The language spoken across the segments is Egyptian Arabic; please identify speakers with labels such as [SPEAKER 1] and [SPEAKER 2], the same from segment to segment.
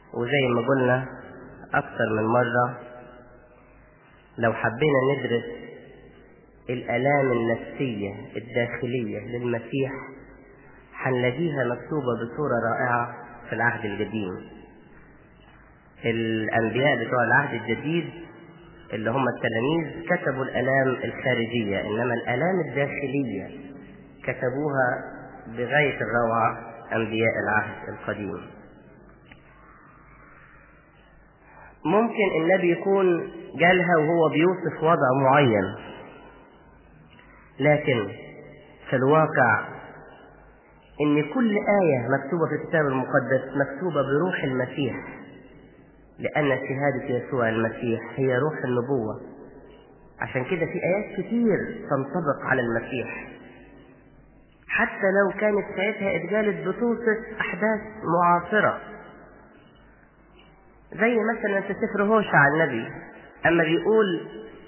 [SPEAKER 1] وزي ما قلنا أكثر من مرة لو حبينا ندرس الآلام النفسية الداخلية للمسيح هنلاقيها مكتوبة بصورة رائعة في العهد القديم الأنبياء بتوع العهد الجديد اللي هم التلاميذ كتبوا الآلام الخارجية إنما الآلام الداخلية كتبوها بغاية الروعة أنبياء العهد القديم ممكن النبي يكون قالها وهو بيوصف وضع معين لكن في الواقع ان كل آية مكتوبة في الكتاب المقدس مكتوبة بروح المسيح لأن شهادة يسوع المسيح هي روح النبوة عشان كده في آيات كتير تنطبق على المسيح حتى لو كانت ساعتها اتقالت بتوصف أحداث معاصرة زي مثلا في سفر هوشع النبي أما بيقول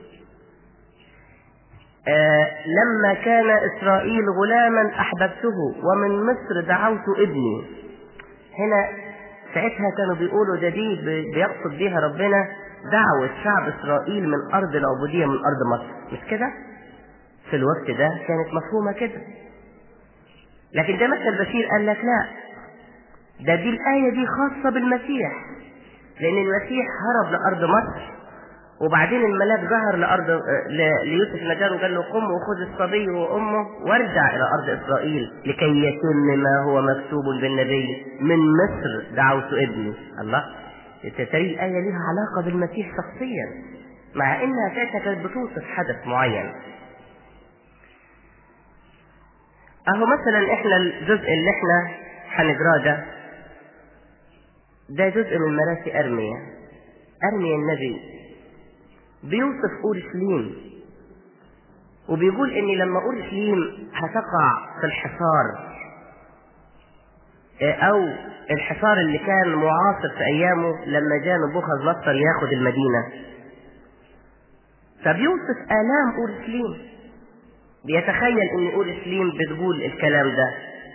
[SPEAKER 1] آه لما كان إسرائيل غلاما أحببته ومن مصر دعوت ابني هنا ساعتها كانوا بيقولوا ده دي بيقصد بيها ربنا دعوة شعب إسرائيل من أرض العبودية من أرض مصر مش كده؟ في الوقت ده كانت مفهومة كده لكن ده مثل بشير قال لك لا ده دي الآية دي خاصة بالمسيح لأن المسيح هرب لأرض مصر وبعدين الملاك ظهر لأرض ليوسف نجار وقال له قم وخذ الصبي وأمه وارجع إلى أرض إسرائيل لكي يتم ما هو مكتوب بالنبي من مصر دعوت ابني الله تتري الآية لها علاقة بالمسيح شخصيا مع إنها ساعتها كانت بتوصف حدث معين أهو مثلا إحنا الجزء اللي إحنا هنقراه ده ده جزء من مراسي أرميا أرميا النبي بيوصف أورشليم وبيقول إن لما أورشليم هتقع في الحصار أو الحصار اللي كان معاصر في أيامه لما جاء نبوخذ نصر ياخد المدينة فبيوصف آلام أورشليم بيتخيل إن أورشليم بتقول الكلام ده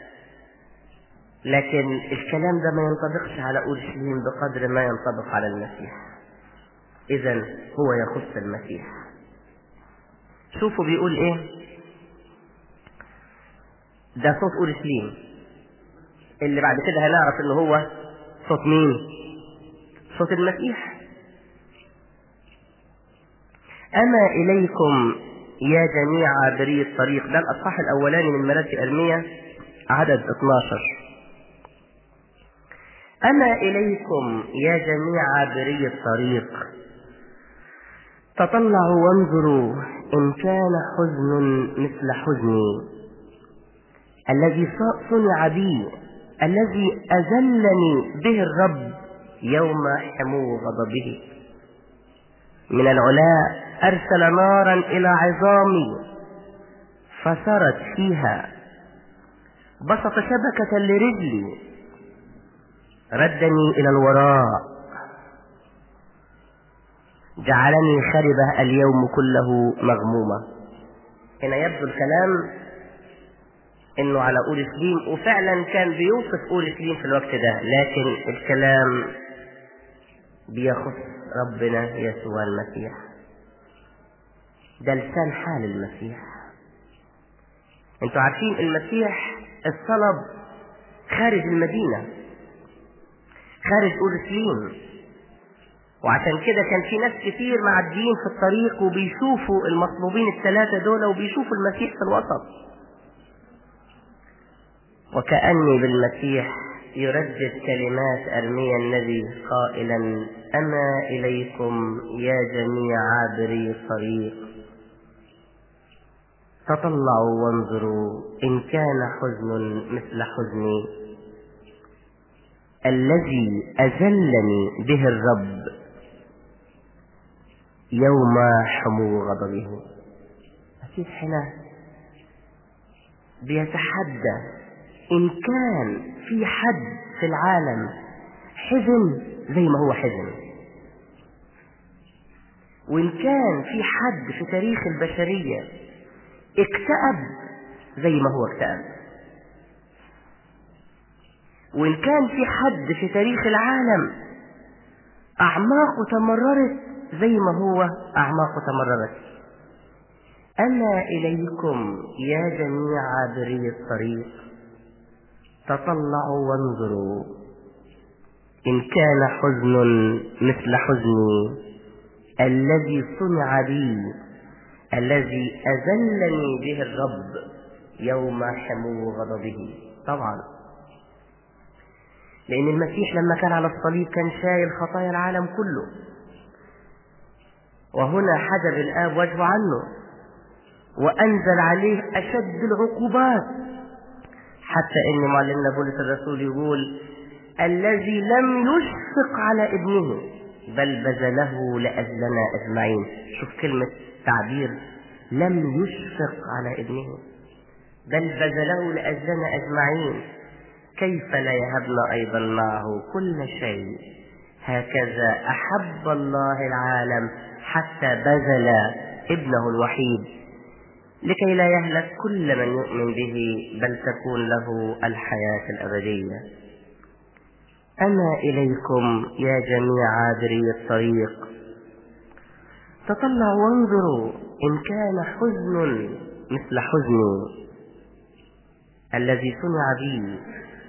[SPEAKER 1] لكن الكلام ده ما ينطبقش على أورشليم بقدر ما ينطبق على المسيح إذا هو يخص المسيح شوفوا بيقول إيه ده صوت أورشليم اللي بعد كده هنعرف إن هو صوت مين صوت المسيح أما إليكم يا جميع عابري الطريق ده الأصحاح الأولاني من مراسي أرمية عدد 12 أما إليكم يا جميع عابري الطريق تطلعوا وانظروا إن كان حزن مثل حزني الذي صنع بي الذي أذلني به الرب يوم حمو غضبه من العلاء أرسل نارا إلى عظامي فسرت فيها بسط شبكة لرجلي ردني إلى الوراء جعلني خربة اليوم كله مغمومة هنا يبدو الكلام انه على اورشليم وفعلا كان بيوصف اورشليم في الوقت ده لكن الكلام بيخص ربنا يسوع المسيح ده لسان حال المسيح انتوا عارفين المسيح الصلب خارج المدينة خارج اورشليم وعشان كده كان في ناس كتير معديين في الطريق وبيشوفوا المطلوبين الثلاثة دول وبيشوفوا المسيح في الوسط وكأني بالمسيح يردد كلمات أرميا النبي قائلا أما إليكم يا جميع عابري الطريق تطلعوا وانظروا إن كان حزن مثل حزني الذي أذلني به الرب يوم حمو غضبه أكيد هنا بيتحدى إن كان في حد في العالم حزن زي ما هو حزن وإن كان في حد في تاريخ البشرية اكتئب زي ما هو اكتئب وإن كان في حد في تاريخ العالم أعماقه تمررت زي ما هو أعماقه تمررت أنا إليكم يا جميع عابري الطريق تطلعوا وانظروا إن كان حزن مثل حزني الذي صنع بي الذي أذلني به الرب يوم حمو غضبه طبعا لأن المسيح لما كان على الصليب كان شايل خطايا العالم كله وهنا حجب الآب وجهه عنه وأنزل عليه أشد العقوبات حتى إن معلمنا بولس الرسول يقول الذي لم يشفق على ابنه بل بذله لأجلنا أجمعين شوف كلمة تعبير لم يشفق على ابنه بل بذله لأجلنا أجمعين كيف لا يهبنا أيضا معه كل شيء هكذا أحب الله العالم حتى بذل ابنه الوحيد لكي لا يهلك كل من يؤمن به بل تكون له الحياة الأبدية أنا إليكم يا جميع عابري الطريق تطلعوا وانظروا إن كان حزن مثل حزني الذي صنع بي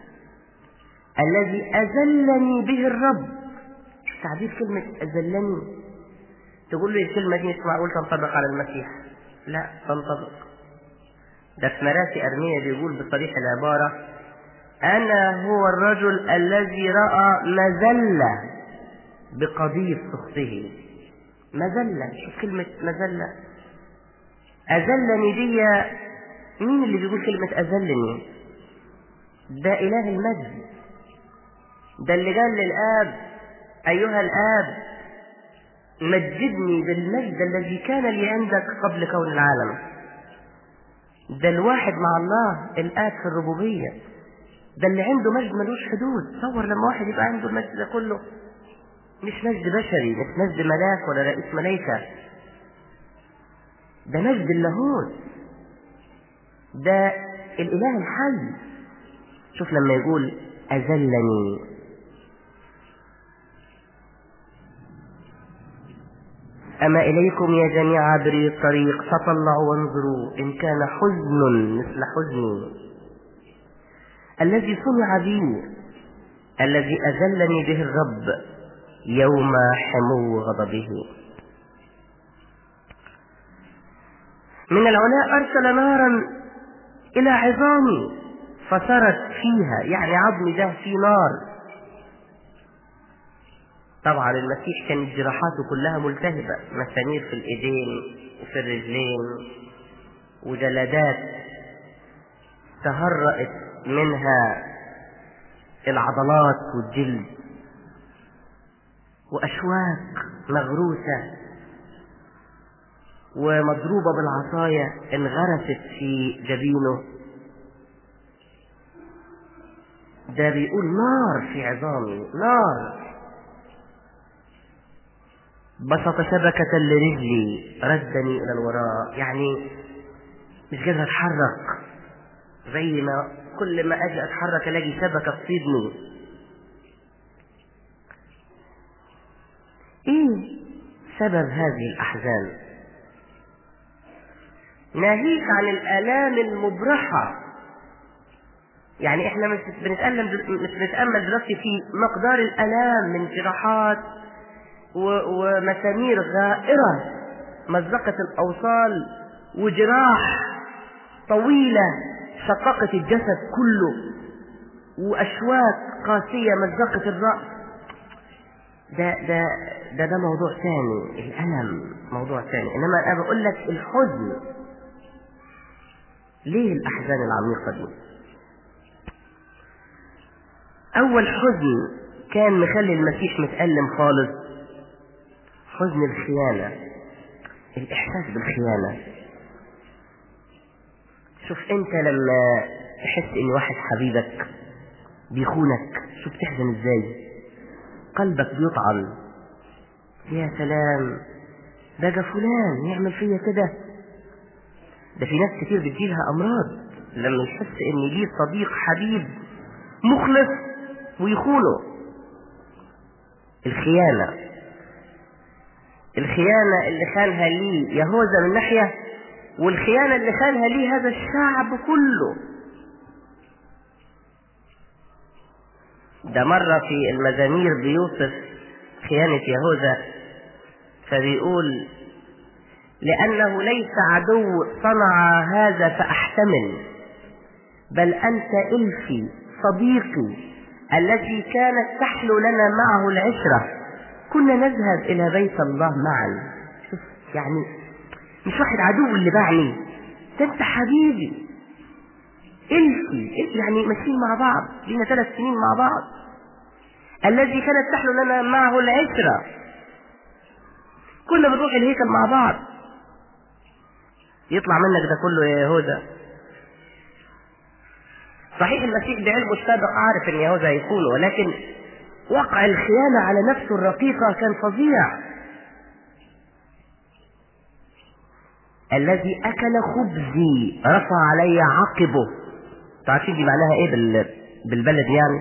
[SPEAKER 1] الذي أذلني به الرب تعبير كلمة أذلني تقول لي الكلمة دي مش معقول تنطبق على المسيح لا تنطبق ده في مراسي أرمية بيقول بصريح العبارة أنا هو الرجل الذي رأى مذلة بقضية سخطه مذلة شوف كلمة مذلة أذلني دي مين اللي بيقول كلمة أذلني ده إله المجد ده اللي قال للآب أيها الآب مجدني بالمجد الذي كان لي عندك قبل كون العالم ده الواحد مع الله الآب في الربوبية ده اللي عنده مجد ملوش حدود تصور لما واحد يبقى عنده المجد ده كله مش مجد بشري مش مجد ملاك ولا رئيس ملائكة ده مجد اللاهوت ده الإله الحي شوف لما يقول أذلني أما إليكم يا جميع عابري الطريق فطلعوا وانظروا إن كان حزن مثل حزني الذي صنع بي الذي أذلني به الرب يوم حمو غضبه من العلاء أرسل نارا إلى عظامي فسرت فيها يعني عظمي ده في نار طبعا المسيح كانت جراحاته كلها ملتهبة مسامير في الإيدين وفي الرجلين وجلدات تهرأت منها العضلات والجلد وأشواك مغروسة ومضروبة بالعصاية انغرست في جبينه ده بيقول نار في عظامي نار بسط شبكة لرجلي ردني إلى الوراء يعني مش قادر أتحرك زي ما كل ما أجي أتحرك ألاقي شبكة تصيدني إيه سبب هذه الأحزان ناهيك عن الآلام المبرحة يعني احنا مش بنتألم مش بنتأمل دلوقتي في مقدار الآلام من جراحات ومسامير غائرة مزقت الأوصال وجراح طويلة شققت الجسد كله وأشواك قاسية مزقت الرأس ده ده ده ده موضوع ثاني الألم موضوع ثاني إنما أنا بقول لك الحزن ليه الأحزان العميقة دي أول حزن كان مخلي المسيح متألم خالص حزن الخيانة الإحساس بالخيانة شوف أنت لما تحس إن واحد حبيبك بيخونك شوف تحزن إزاي قلبك بيطعن يا سلام ده فلان يعمل فيا كده ده في ناس كتير بتجيلها أمراض لما يحس إن ليه صديق حبيب مخلص ويخونه الخيانة الخيانة اللي خانها لي يهوذا من ناحية والخيانة اللي خانها لي هذا الشعب كله ده مرة في المزامير بيوصف خيانة يهوذا فبيقول لأنه ليس عدو صنع هذا فأحتمل بل أنت إلفي صديقي التي كانت تحلو لنا معه العشرة كنا نذهب إلى بيت الله معا شوف يعني مش واحد عدو اللي باعني ده انت حبيبي إلفي يعني ماشيين مع بعض لينا ثلاث سنين مع بعض الذي كانت تحلو لنا معه العشرة كنا بنروح الهيكل مع بعض يطلع منك ده كله يا يهوذا صحيح المسيح بعلمه السابق عارف ان يهوذا هيكون ولكن وقع الخيانة على نفسه الرقيقة كان فظيع الذي أكل خبزي رفع علي عقبه تعرفين دي معناها ايه بال... بالبلد يعني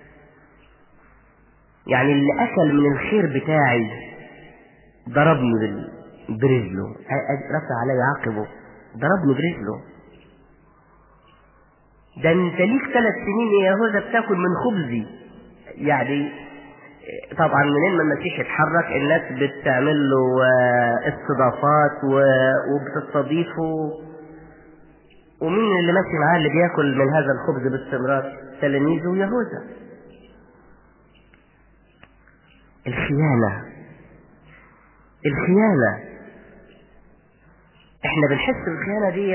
[SPEAKER 1] يعني اللي أكل من الخير بتاعي ضربني بال... برجله رفع علي عقبه ضربني برجله ده انت ليك ثلاث سنين يا يهوذا بتاكل من خبزي يعني طبعا منين ما المسيح يتحرك الناس بتعمل له استضافات وبتستضيفه ومين اللي ماشي معاه اللي بياكل من هذا الخبز باستمرار تلاميذه يهوذا الخيانة الخيانة احنا بنحس بالخيانة دي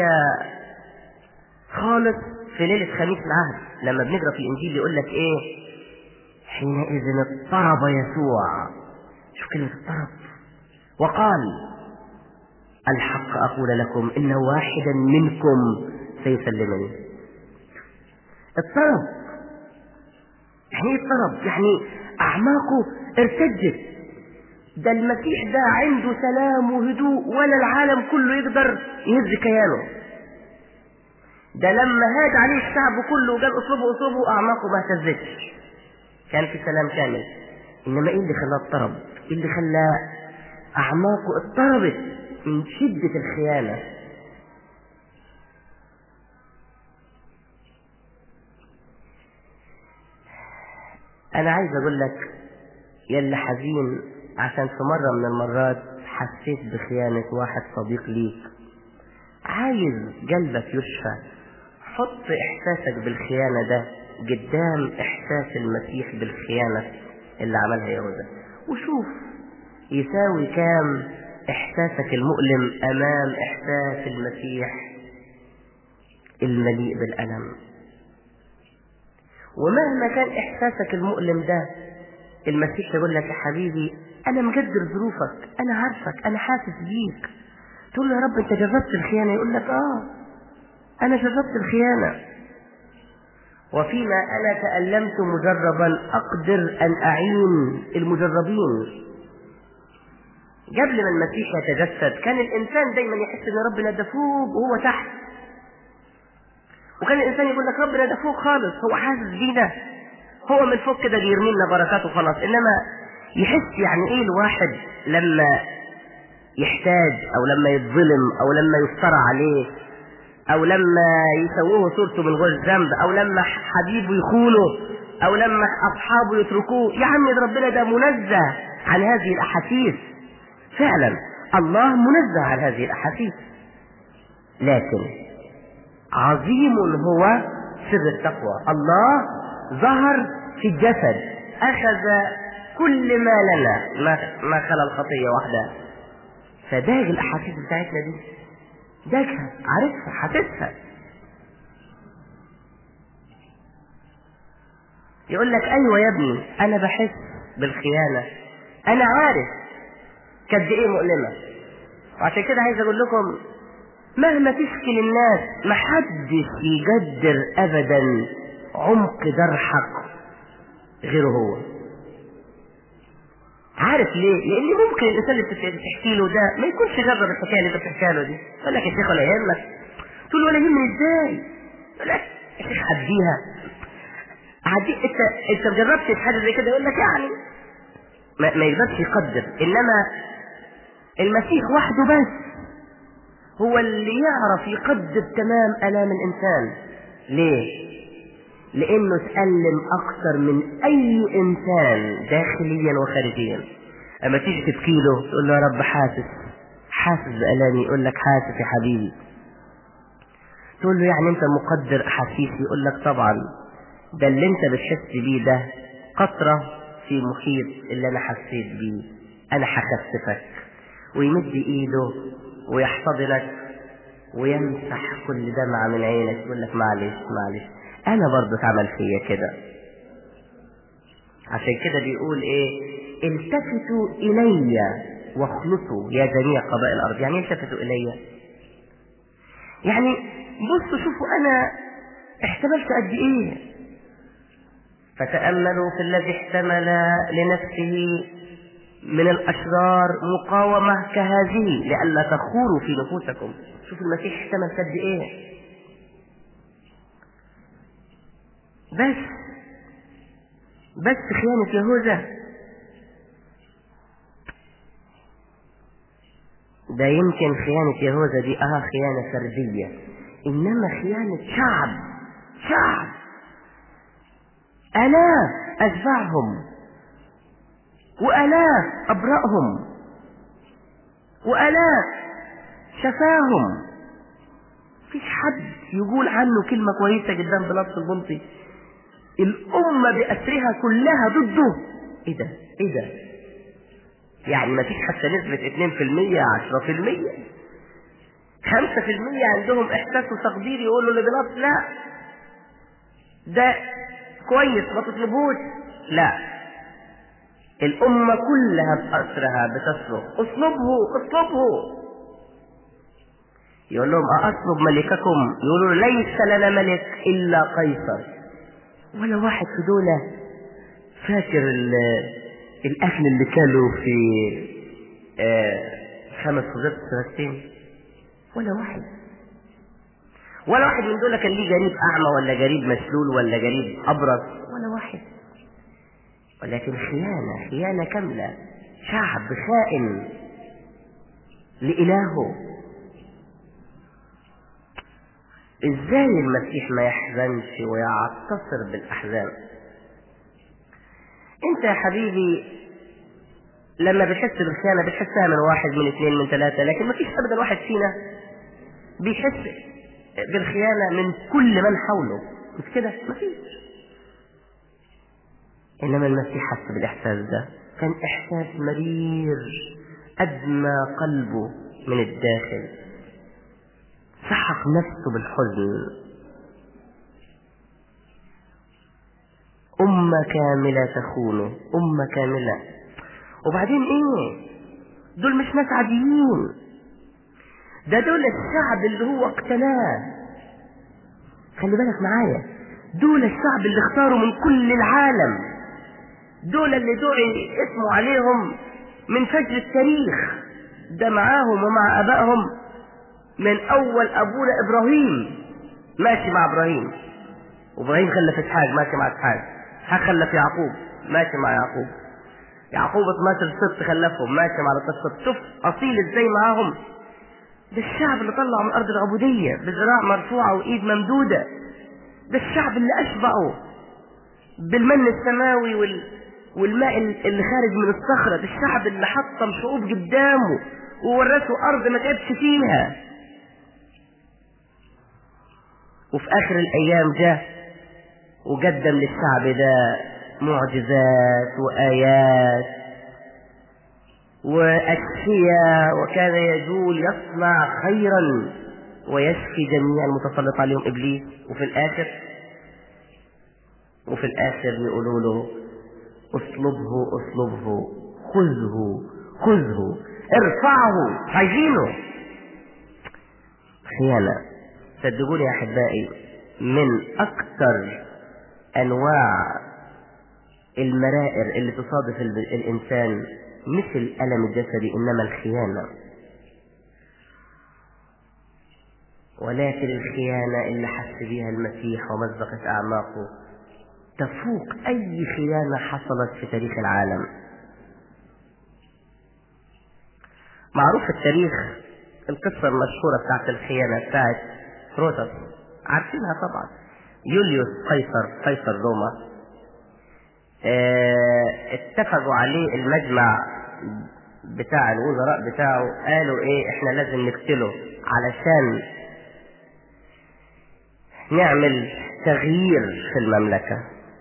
[SPEAKER 1] خالص في ليلة خميس العهد لما بنقرا في الانجيل يقول لك ايه حينئذ اضطرب يسوع شوف كلمة اضطرب وقال الحق اقول لكم ان واحدا منكم سيسلمني اضطرب يعني ايه اضطرب يعني اعماقه ارتجت ده المسيح ده عنده سلام وهدوء ولا العالم كله يقدر يهز كيانه ده لما هاج عليه الشعب كله وقال اصلبوا اصلبوا اعماقه ما اهتزتش كان في سلام كامل انما ايه اللي خلاه اضطرب ايه اللي خلاه اعماقه اضطربت من شدة الخيانة انا عايز اقول لك يلي حزين عشان في مرة من المرات حسيت بخيانة واحد صديق ليك عايز قلبك يشفى حط احساسك بالخيانة ده قدام احساس المسيح بالخيانة اللي عملها يهوذا وشوف يساوي كام احساسك المؤلم امام احساس المسيح المليء بالالم ومهما كان احساسك المؤلم ده المسيح يقول لك يا حبيبي انا مقدر ظروفك انا عارفك انا حاسس بيك تقول له يا رب انت جربت الخيانه يقول لك اه انا جربت الخيانه وفيما انا تالمت مجربا اقدر ان اعين المجربين قبل ما المسيح يتجسد كان الانسان دايما يحس ان ربنا ده فوق وهو تحت وكان الانسان يقول لك ربنا ده فوق خالص هو حاسس بينا هو من فوق كده بيرمي لنا بركاته خلاص انما يحس يعني ايه الواحد لما يحتاج او لما يتظلم او لما يفترى عليه او لما يسووه صورته من غير ذنب او لما حبيبه يخونه او لما اصحابه يتركوه يا عم ده ربنا ده منزه عن هذه الاحاسيس فعلا الله منزه عن هذه الاحاسيس لكن عظيم هو سر التقوى الله ظهر في الجسد اخذ كل ما لنا ما ما خلا الخطيه وحدها فداج الاحاسيس بتاعتنا دي داجها عارفها حاسسها يقول لك ايوه يا ابني انا بحس بالخيانه انا عارف قد ايه مؤلمه وعشان كده عايز اقول لكم مهما تشكي للناس محدش يقدر ابدا عمق جرحك غيره هو عارف ليه؟ لان ممكن الانسان اللي بتحكي له ده ما يكونش جرب الحكايه اللي انت بتحكيها له دي يقول لك يا شيخ ولا يهمك تقول له ولا يهمني ازاي؟ يقول لك يا شيخ عديها عدي انت انت جربت حاجه زي كده يقول لك يعني ما, ما يقدرش يقدر انما المسيح وحده بس هو اللي يعرف يقدر تمام الام الانسان ليه لانه تألم اكثر من اي انسان داخليا وخارجيا اما تيجي تبكي له تقول له يا رب حاسس حاسس بألامي يقول لك حاسس يا حبيبي تقول له يعني انت مقدر احاسيسي يقول لك طبعا ده اللي انت بتحس بيه ده قطرة في محيط اللي انا حسيت بيه انا هخففك ويمد ايده ويحتضنك ويمسح كل دمعة من عينك يقول لك معلش معلش انا برضه اتعمل فيا كده عشان كده بيقول ايه التفتوا الي واخلصوا يا جميع قبائل الارض يعني التفتوا الي يعني بصوا شوفوا انا احتملت قد ايه فتأملوا في الذي احتمل لنفسه من الأشرار مقاومة كهذه لئلا تخوروا في نفوسكم شوفوا المسيح احتمل قد ايه بس بس خيانة يهوذا ده يمكن خيانة يهوذا دي اه خيانة فردية انما خيانة شعب شعب الاف اشبعهم والاف ابرأهم والاف شفاهم مفيش حد يقول عنه كلمة كويسة قدام بلاط البلطي الأمة بأسرها كلها ضده إيه ده؟ إيه ده؟ يعني ما فيش حتى نسبة 2% 10% 5% عندهم إحساس وتقدير يقولوا لبلاط لا ده كويس ما تطلبوش لا الأمة كلها بأسرها بتصرخ اطلبه اطلبه يقول لهم أطلب ملككم يقولوا ليس لنا ملك إلا قيصر ولا واحد في دولة فاكر الأكل اللي كانوا في آه خمس خبزات سنتين ولا واحد ولا واحد من دول كان ليه جريب أعمى ولا جريب مسلول ولا جريب أبرص ولا واحد ولكن خيانة خيانة كاملة شعب خائن لإلهه ازاي المسيح ما يحزنش ويعتصر بالاحزان انت يا حبيبي لما بتحس بالخيانه بتحسها من واحد من اثنين من ثلاثه لكن ما فيش ابدا واحد فينا بيحس بالخيانه من كل من حوله مش كده ما فيش انما المسيح حس بالاحساس ده كان احساس مرير ادمى قلبه من الداخل سحق نفسه بالحزن أمة كاملة تخونه أمة كاملة وبعدين إيه دول مش ناس عاديين ده دول الشعب اللي هو اقتناه خلي بالك معايا دول الشعب اللي اختاروا من كل العالم دول اللي دعي اسمه عليهم من فجر التاريخ ده معاهم ومع ابائهم من اول ابونا ابراهيم ماشي مع ابراهيم وابراهيم خلف اسحاق ماشي مع اسحاق اسحاق خلف يعقوب ماشي مع يعقوب يعقوب 12 ست خلفهم ماشي مع القصه شوف اصيل ازاي معاهم ده الشعب اللي طلعه من ارض العبوديه بذراع مرفوعه وايد ممدوده ده الشعب اللي اشبعه بالمن السماوي وال... والماء اللي خارج من الصخره ده الشعب اللي حطم شعوب قدامه وورثه ارض ما تعبش فيها وفي اخر الايام جاء وقدم للشعب ده معجزات وايات واشفياء وكان يجول يصنع خيرا ويشفي جميع المتسلط عليهم ابليس وفي الاخر وفي الاخر يقولوا له اطلبه اطلبه خذه خذه ارفعه عايزينه خيانه صدقوني يا احبائي من اكثر انواع المرائر اللي تصادف الانسان مش الالم الجسدي انما الخيانه ولكن الخيانه اللي حس بيها المسيح ومزقت اعماقه تفوق اي خيانه حصلت في تاريخ العالم معروف في التاريخ القصة المشهورة بتاعت الخيانة بتاعت روتس عارفينها طبعا يوليوس قيصر قيصر روما اه اتفقوا عليه المجمع بتاع الوزراء بتاعه قالوا ايه احنا لازم نقتله علشان نعمل تغيير في المملكة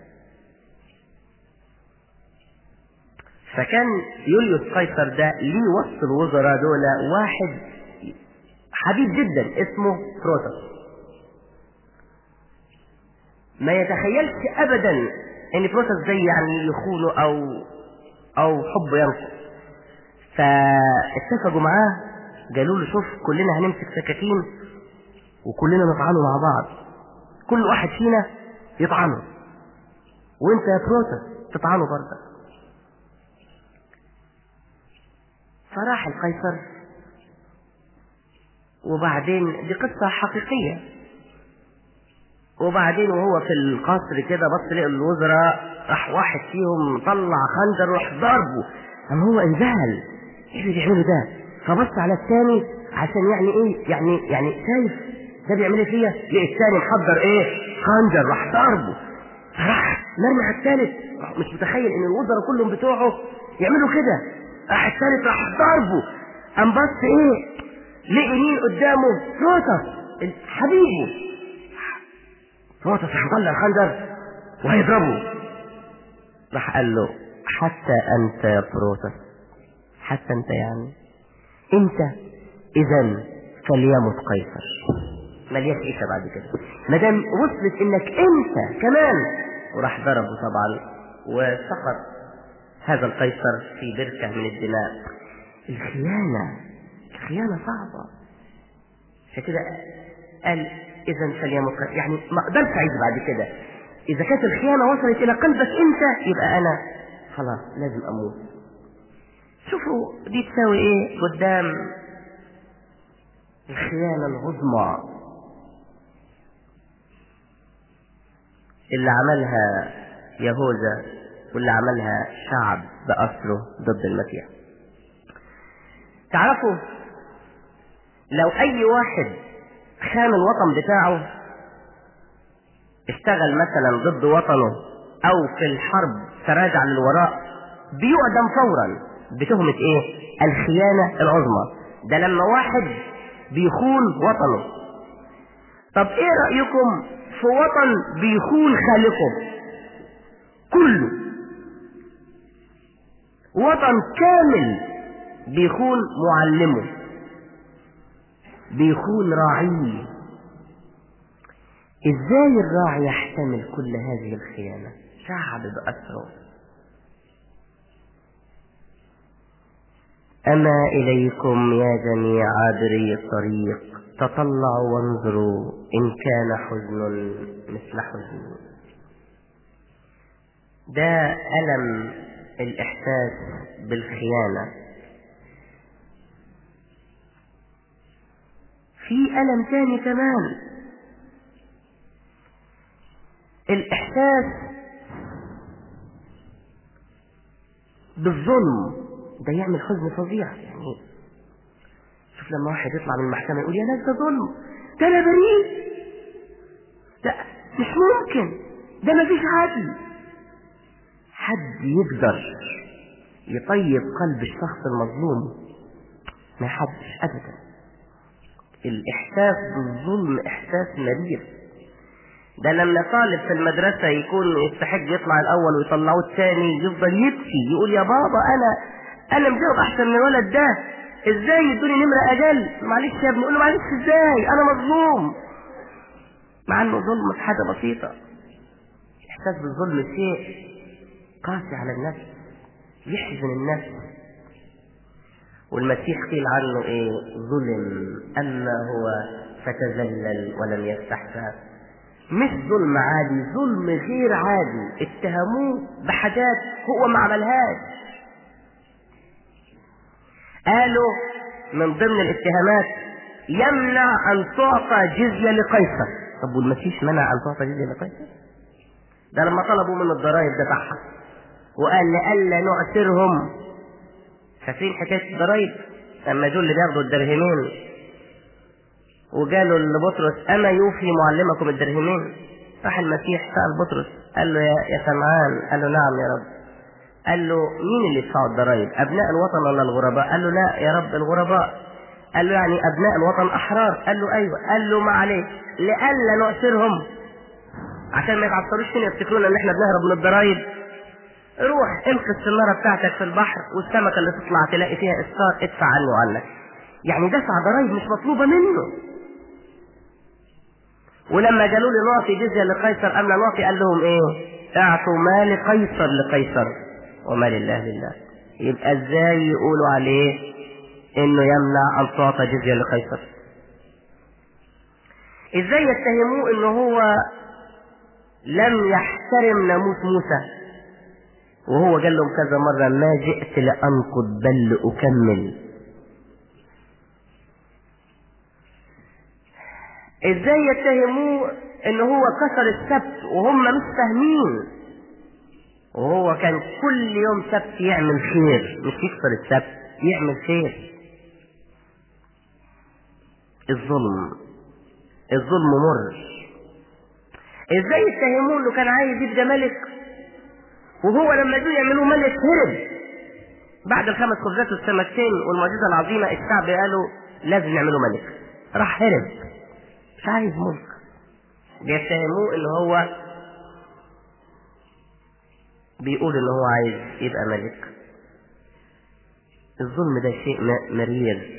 [SPEAKER 1] فكان يوليوس قيصر ده ليه وسط الوزراء دول واحد حبيب جدا اسمه بروتوس ما يتخيلش ابدا ان بروتوس زي يعني يخونه او او حبه ينقص فاتفقوا معاه قالوا له شوف كلنا هنمسك سكاكين وكلنا نطعنه مع بعض كل واحد فينا يطعنه وانت يا بروتوس تطعنه برضه فراح القيصر وبعدين دي قصة حقيقية وبعدين وهو في القصر كده بص لقى الوزراء راح واحد فيهم طلع خنجر وراح ضربه قام هو انذهل ايه اللي بيعمله ده فبص على الثاني عشان يعني ايه يعني يعني شايف ده بيعمل ايه فيا لقى الثاني محضر ايه خنجر راح ضربه فراح مرمي على الثالث مش متخيل ان الوزراء كلهم بتوعه يعملوا كده راح الثالث راح ضربه قام بص ايه لقي مين قدامه روتس حبيبه روتس راح مطلع الخنجر وهيضربه راح قال له حتى انت يا بروتس حتى انت يعني انت اذا فليمت قيصر ملياش عيشه بعد كده ما دام وصلت انك انت كمان وراح ضربه طبعا وسقط هذا القيصر في بركه من الدماء الخيانه الخيانه صعبه عشان كده قال اذا فليمت يعني ما اقدرش اعيش بعد كده اذا كانت الخيانه وصلت الى قلبك انت يبقى انا خلاص لازم اموت شوفوا دي تساوي ايه قدام الخيانة العظمى اللي عملها يهوذا واللي عملها شعب بأسره ضد المسيح تعرفوا لو أي واحد خان الوطن بتاعه اشتغل مثلا ضد وطنه أو في الحرب تراجع للوراء بيعدم فورا بتهمة ايه الخيانة العظمى ده لما واحد بيخون وطنه طب ايه رأيكم في وطن بيخون خالقه كله وطن كامل بيخون معلمه بيخون راعيه ازاي الراعي يحتمل كل هذه الخيانة شعب بأسره أما إليكم يا جميع عابري الطريق تطلعوا وانظروا إن كان حزن مثل حزن ده ألم الإحساس بالخيانة في ألم تاني كمان الإحساس بالظلم ده يعمل حزن فظيع يعني شوف لما واحد يطلع من المحكمة يقول يا ناس ده ظلم ده انا بريء لا مش ممكن ده ما فيش عدل حد يقدر يطيب قلب الشخص المظلوم ما حدش ابدا الاحساس بالظلم احساس مرير ده لما طالب في المدرسة يكون يستحق يطلع الأول ويطلعوه الثاني يفضل يبكي يقول يا بابا أنا أنا مجاوب أحسن من الولد ده إزاي يدوني نمرة أجل معلش يا ابني يقول له معلش إزاي أنا مظلوم مع إنه ظلم في حاجة بسيطة إحساس بالظلم شيء قاسي على النفس يحزن النفس والمسيح قيل عنه إيه ظلم أما هو فتذلل ولم يفتح فاه مش ظلم عادي ظلم غير عادي اتهموه بحاجات هو ما عملهاش قالوا من ضمن الاتهامات يمنع ان تعطى جزية لقيصر طب والمسيح منع ان تعطى جزية لقيصر ده لما طلبوا منه الضرائب دفعها وقال لألا نعسرهم فاكرين حكاية الضرائب اما دول اللي بياخدوا الدرهمين وقالوا لبطرس اما يوفي معلمكم الدرهمين راح المسيح سأل بطرس قال له يا يا سمعان قال له نعم يا رب قال له مين اللي يدفعوا الضرائب ابناء الوطن ولا الغرباء قال له لا يا رب الغرباء قال له يعني ابناء الوطن احرار قال له ايوه قال له ما عليك لئلا نؤثرهم عشان ما يتعصروش فينا يفتكرونا ان احنا بنهرب من الضرايب روح القي السناره بتاعتك في البحر والسمكه اللي تطلع تلاقي فيها اسكار ادفع عنه وعنك يعني دفع ضرايب مش مطلوبه منه ولما قالوا لي نعطي جزيه لقيصر ام لا نعطي قال لهم ايه اعطوا ما لقيصر لقيصر وما لله لله يبقى ازاي يقولوا عليه انه يمنع ان تعطى جزيه لقيصر ازاي يتهموه انه هو لم يحترم ناموس موسى وهو قال لهم كذا مرة ما جئت لأنقض بل لأكمل ازاي يتهموه ان هو كسر السبت وهم مش فاهمين وهو كان كل يوم سبت يعمل خير مش يكسر السبت يعمل خير الظلم الظلم مر ازاي يتهموه انه كان عايز يبقى ملك وهو لما جوا يعملوه ملك هرب بعد الخمس خبزات والسمكتين والمعجزه العظيمه الشعب قالوا لازم نعمله ملك راح هرب مش عايز ملك بيتهموه ان هو بيقول ان هو عايز يبقى ملك الظلم ده شيء مرير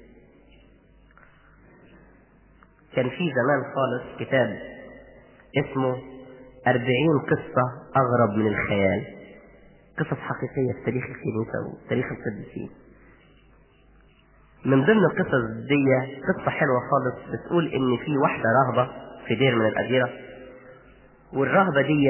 [SPEAKER 1] كان في زمان خالص كتاب اسمه أربعين قصة أغرب من الخيال قصص حقيقية في تاريخ الكنيسة وتاريخ القديسين من ضمن القصص دي قصة حلوة خالص بتقول إن في واحدة راهبة في دير من الأديرة والرهبة دي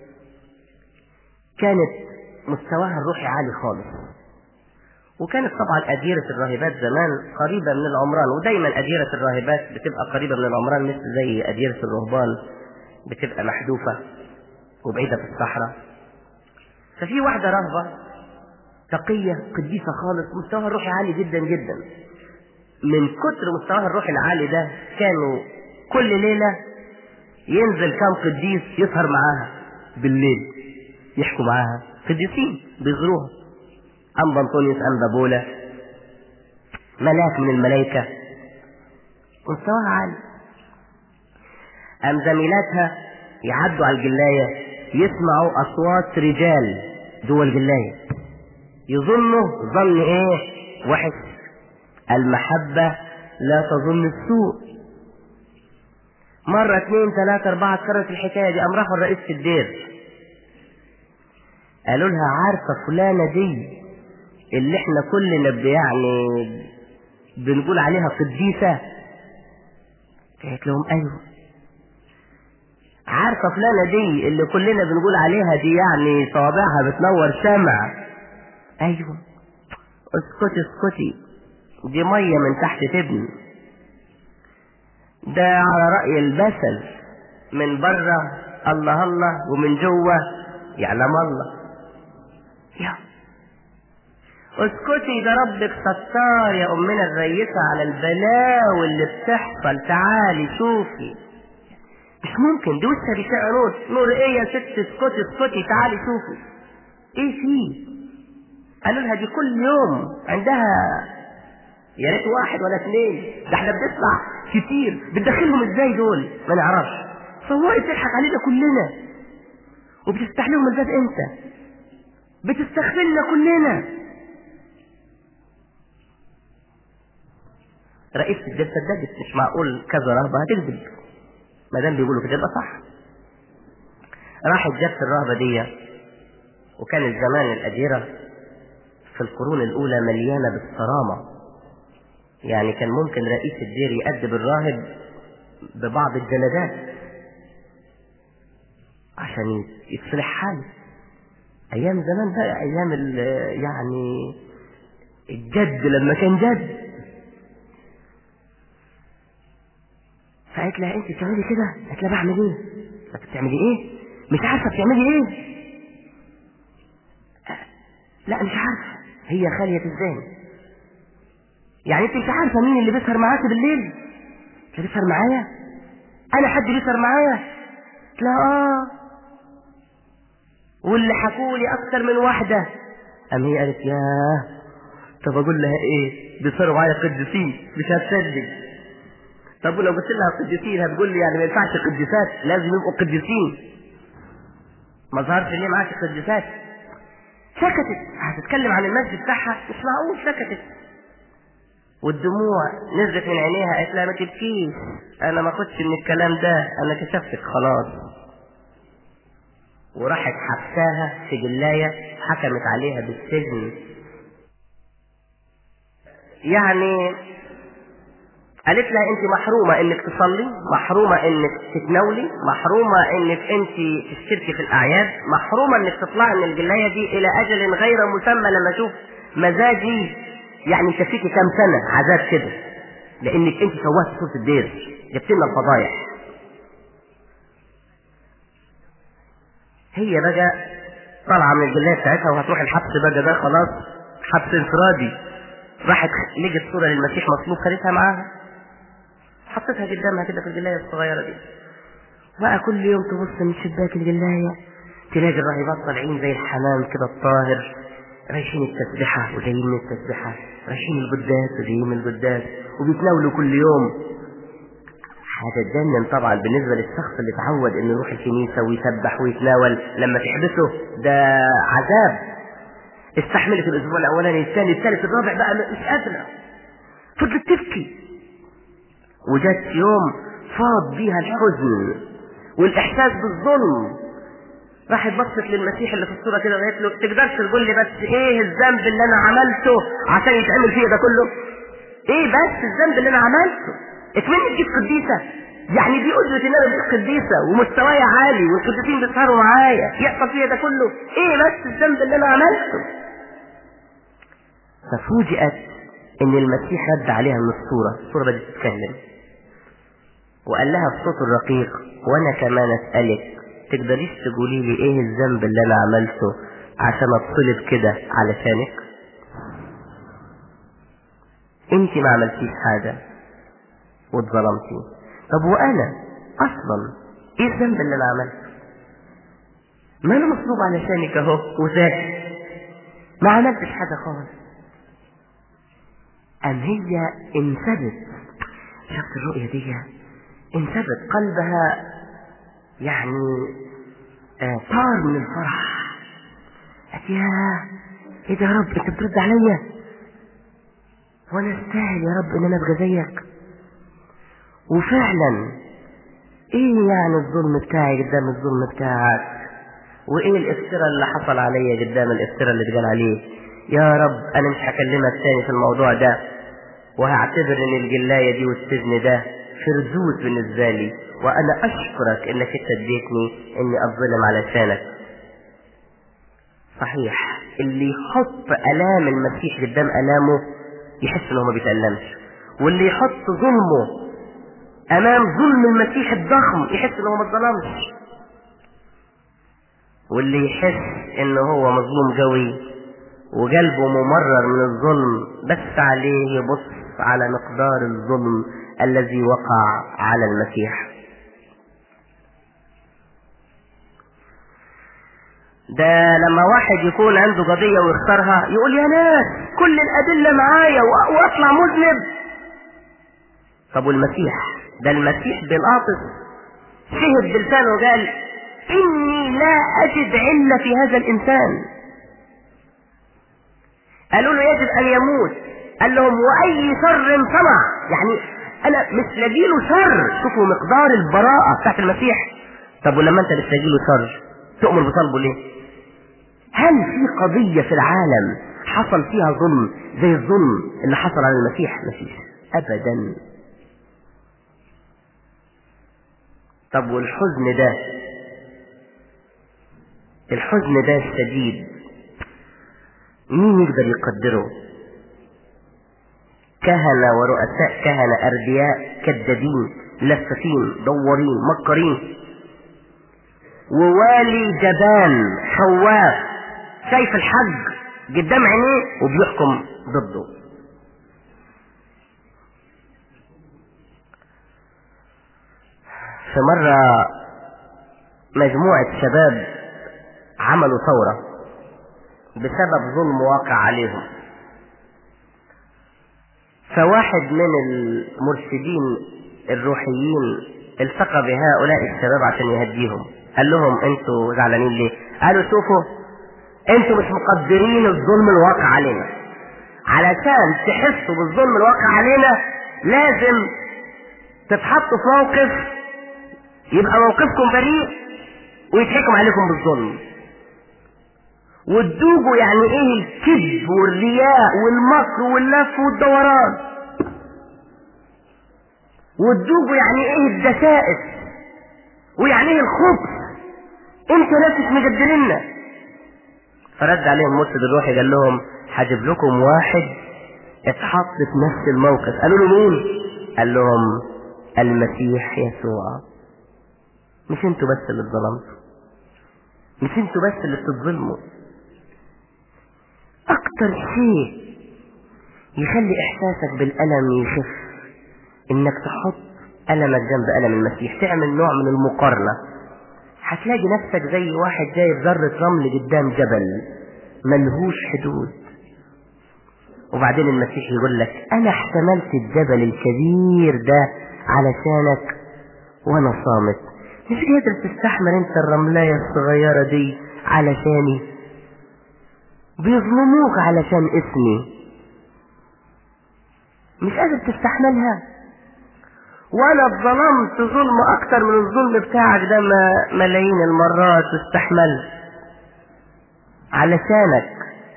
[SPEAKER 1] كانت مستواها الروحي عالي خالص وكانت طبعا أديرة الراهبات زمان قريبة من العمران ودايما أديرة الراهبات بتبقى قريبة من العمران مثل زي أديرة الرهبان بتبقى محذوفة وبعيدة في الصحراء ففي واحدة رهبة تقية قديسة خالص مستواها الروحي عالي جدا جدا من كتر مستواها الروحي العالي ده كانوا كل ليلة ينزل كام قديس يسهر معاها بالليل يحكوا معاها قديسين بيزوروها أم بنطونيوس أم بابولا ملاك من الملائكة مستواها عالي أم زميلاتها يعدوا على الجلاية يسمعوا أصوات رجال جوه الجلاية يظنوا ظن إيه وحش المحبة لا تظن السوء مرة اثنين ثلاثة أربعة اتكررت الحكاية دي قام راحوا الرئيس في الدير قالوا لها عارفة فلانة دي اللي احنا كلنا يعني بنقول عليها قديسة قالت لهم ايوه عارفة فلانة دي اللي كلنا بنقول عليها دي يعني صوابعها بتنور شمع ايوه اسكتي اسكتي دي مية من تحت تبني ده على رأي البسل من بره الله الله ومن جوه يعلم الله يا اسكتي ده ربك ستار يا امنا الريسة على البلاوي اللي بتحصل تعالي شوفي مش ممكن دي وشها بيشع نور نور ايه يا ست اسكتي اسكتي تعالي شوفي ايه فيه قالوا لها دي كل يوم عندها يا ريت واحد ولا اثنين ده احنا بنسمع كتير بتدخلهم ازاي دول ما نعرفش صوري بتضحك علينا كلنا وبتفتح لهم الباب امتى بتستغفلنا كلنا رئيس الدير صدقت مش معقول كذا رهبة هتكذب ما دام بيقولوا كده يبقى صح راحت جت الرهبة دي وكان الزمان الأديرة في القرون الأولى مليانة بالصرامة يعني كان ممكن رئيس الدير يأدب الراهب ببعض الجلدات عشان يصلح حاله أيام زمان بقى أيام يعني الجد لما كان جد فقالت لها انت بتعملي كده قالت لها بعمل ايه طب بتعملي ايه مش عارفه بتعملي ايه لا مش عارفه هي خاليه الزاني يعني انت مش عارفه مين اللي بيسهر معاك بالليل اللي بيسهر معايا انا حد بيسهر معايا لا اه واللي حكولي اكتر من واحده ام هي قالت ياه طب اقول لها ايه بيسهروا معايا قديسين مش هتصدق طب ولو قلت لها قديسين هتقول لي يعني ما ينفعش قديسات لازم يبقوا قديسين ما ظهرش ليه معاك قديسات سكتت هتتكلم عن المجد بتاعها مش معقول سكتت والدموع نزلت من عينيها قالت لها ما تبكيش انا ما خدش من الكلام ده انا كشفتك خلاص وراحت حبساها في جلايه حكمت عليها بالسجن يعني قالت لها انت محرومة انك تصلي محرومة انك تتناولي محرومة انك انت تشتركي في الاعياد محرومة انك تطلعي من الجلاية دي الى اجل غير مسمى لما اشوف مزاجي يعني كفيكي كام سنة عذاب كده لانك انت سوهت صورة الدير جبت لنا الفضايح هي بقى طالعة من الجلاية بتاعتها وهتروح الحبس بقى ده خلاص حبس انفرادي راحت لقت صورة للمسيح مصلوب خدتها معاها حطيتها قدامها كده في الجلاية الصغيرة دي بقى كل يوم تبص من شباك الجلاية تلاقي الراهبات طالعين زي الحمام كده الطاهر رايحين التسبحة وجايين من التسبحة رايحين القداس وجايين من القداس وبيتناولوا كل يوم هتتجنن طبعا بالنسبة للشخص اللي اتعود انه يروح الكنيسة ويسبح ويتناول لما تحبسه ده عذاب استحملت الاسبوع الاولاني الثاني الثالث الرابع بقى مش قادرة فضلت تبكي وجت يوم فاض بيها الحزن والاحساس بالظلم راحت بصت للمسيح اللي في الصورة كده وقالت له تقدرش تقول لي بس ايه الذنب اللي انا عملته عشان يتعمل فيه ده كله ايه بس الذنب اللي انا عملته اتمنى تجيب قديسة يعني دي قدرة ان انا بقيت قديسة ومستواي عالي والقديسين بيسهروا معايا يحصل فيها ده كله ايه بس الذنب اللي انا عملته ففوجئت ان المسيح رد عليها من الصورة الصورة بدأت تتكلم وقال لها بصوت الرقيق وانا كمان اسألك تقدريش تقولي لي ايه الذنب اللي انا عملته عشان اتصلب كده علشانك انت ما عملتيش حاجة واتظلمتي طب وانا اصلا ايه الذنب اللي انا عملته ما انا مصلوب علشانك اهو وساكت ما عملتش حاجة خالص ام هي انثبت شفت الرؤية دي انثبت قلبها يعني آه طار من الفرح قالت يا ايه ده يا رب انت بترد عليا وانا استاهل يا رب ان انا ابقى زيك وفعلا ايه يعني الظلم بتاعي قدام الظلم بتاعك وايه الافتراء اللي حصل عليا قدام الافتراء اللي اتقال عليه يا رب انا مش هكلمك تاني في الموضوع ده وهعتبر ان الجلاية دي والسجن ده فردوس بالنسبة لي وانا اشكرك انك انت اديتني اني اتظلم علشانك صحيح اللي يحط الام المسيح قدام الامه يحس انه ما بيتألمش واللي يحط ظلمه امام ظلم المسيح الضخم يحس انه ما اتظلمش واللي يحس ان هو مظلوم قوي وقلبه ممرر من الظلم بس عليه يبص على مقدار الظلم الذي وقع على المسيح ده لما واحد يكون عنده قضية ويختارها يقول يا ناس كل الأدلة معايا وأطلع مذنب طب والمسيح ده المسيح بيلاطس شهد بلسانه وقال إني لا أجد علة في هذا الإنسان قالوا له يجب أن يموت قال لهم وأي شر صنع يعني أنا مش لاقيله شر شوفوا مقدار البراءة بتاعت المسيح طب ولما أنت مش لاقيله شر تؤمر بطلبه ليه؟ هل في قضية في العالم حصل فيها ظلم زي الظلم اللي حصل على المسيح؟ مفيش أبدا طب والحزن ده الحزن ده الشديد مين يقدر يقدره كهنة ورؤساء كهنة أردياء كذابين لفافين دورين مكرين ووالي جبان خواف شايف الحج قدام عينيه وبيحكم ضده في مرة مجموعة شباب عملوا ثورة بسبب ظلم واقع عليهم فواحد من المرشدين الروحيين التقى بهؤلاء الشباب عشان يهديهم قال لهم انتوا زعلانين ليه قالوا شوفوا انتوا مش مقدرين الظلم الواقع علينا علشان تحسوا بالظلم الواقع علينا لازم تتحطوا في موقف يبقى موقفكم بريء ويتحكم عليكم بالظلم وتدوبوا يعني ايه الكذب والرياء والمكر واللف والدوران وتدوبوا يعني ايه الدسائس ويعني ايه الخبث انتوا ناس مش مجدلنا فرد عليهم مرشد الروحي قال لهم هجيب لكم واحد اتحط في نفس الموقف قالوا له مين قال لهم المسيح يسوع مش انتوا بس اللي اتظلمتوا مش انتوا بس اللي بتتظلموا اكتر شيء يخلي احساسك بالالم يخف انك تحط المك جنب الم المسيح تعمل نوع من المقارنة هتلاقي نفسك زي واحد جايب ذرة رمل قدام جبل ملهوش حدود وبعدين المسيح يقول لك انا احتملت الجبل الكبير ده علشانك وانا صامت مش قادر تستحمل انت الرملاية الصغيرة دي علشاني بيظلموك علشان اسمي مش قادر تستحملها وانا اتظلمت ظلم اكتر من الظلم بتاعك ده ملايين المرات واستحملت علشانك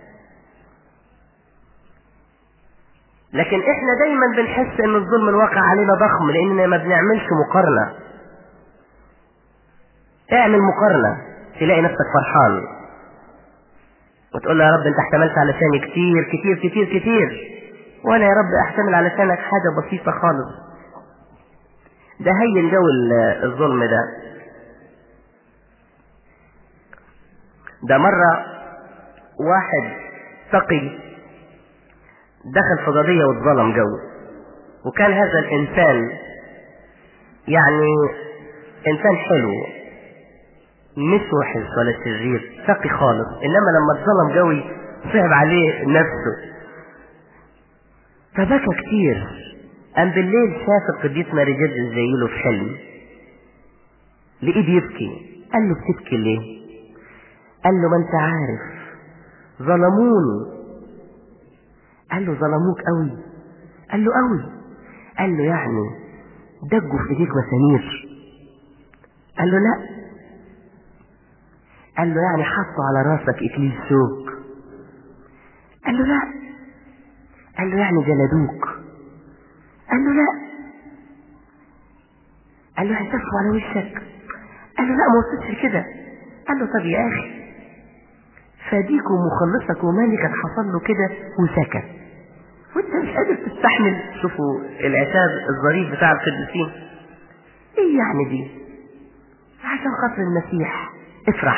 [SPEAKER 1] لكن احنا دايما بنحس ان الظلم الواقع علينا ضخم لاننا ما بنعملش مقارنة اعمل مقارنة تلاقي نفسك فرحان وتقول له يا رب انت احتملت علشاني كتير كتير كتير كتير وانا يا رب احتمل علشانك حاجة بسيطة خالص ده هين جو الظلم ده ده مرة واحد تقي دخل في قضية واتظلم جو وكان هذا الإنسان يعني إنسان حلو مش وحش ولا شرير تقي خالص إنما لما اتظلم قوي صعب عليه نفسه فبكى كتير قام بالليل شاف القديس ماري جرجس زي له في حلم لقيه بيبكي قال له بتبكي ليه قال له ما انت عارف ظلموني قال له ظلموك قوي قال له قوي قال له يعني دجوا في ايديك مسامير قال له لا قال له يعني حطوا على راسك اكليل شوك قال له لا قال له يعني جلدوك قال له لا قال له هيتفوا على وشك قال له لا ما وصلتش كده قال له طب يا اخي فديك ومخلصك ومالك حصل له كده وسكت وانت مش قادر تستحمل شوفوا العتاب الظريف بتاع القديسين ايه يعني دي عشان خاطر المسيح افرح